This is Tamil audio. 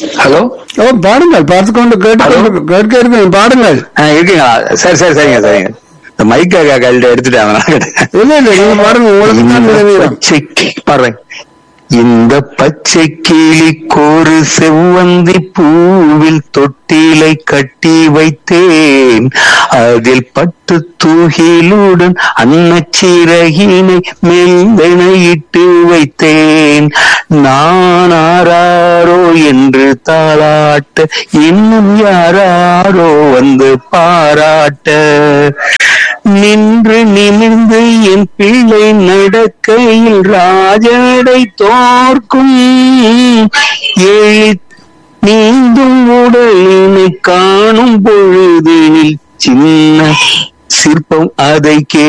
ஹலோ ஓ பாடுங்கள் பார்த்து கொண்டு கேட்டு கேட்க இருக்கேன் பாடுங்கள் இருக்கீங்களா சரி சரி சரிங்க சரிங்க இந்த மைக்க கழட்டி எடுத்துட்டாங்க நான் கேட்டேன். இல்ல இல்ல நீங்க பாடுங்க உங்களுக்கு தான் இந்த நிறைவேறும் பச்சை கி- பாடுறேன் இந்த பச்சை கிளிக்கோரு செவ்வந்தி பூவில் தொட்டிலை கட்டி வைத்தேன் அதில் பட்டு தூகிலுடன் அன்னச்சிறகினை மெல்தனையிட்டு வைத்தேன் நான் ஆராரோ என்று தாளாட்ட இன்னும் யாராரோ வந்து பாராட்ட நின்று நிமிர்ந்து என் பிள்ளை நடக்கையில் ராஜடை தோற்கும் ஏழி நீந்தும் உடலினை காணும் பொழுதினில் சின்ன சிற்பம் அதை கே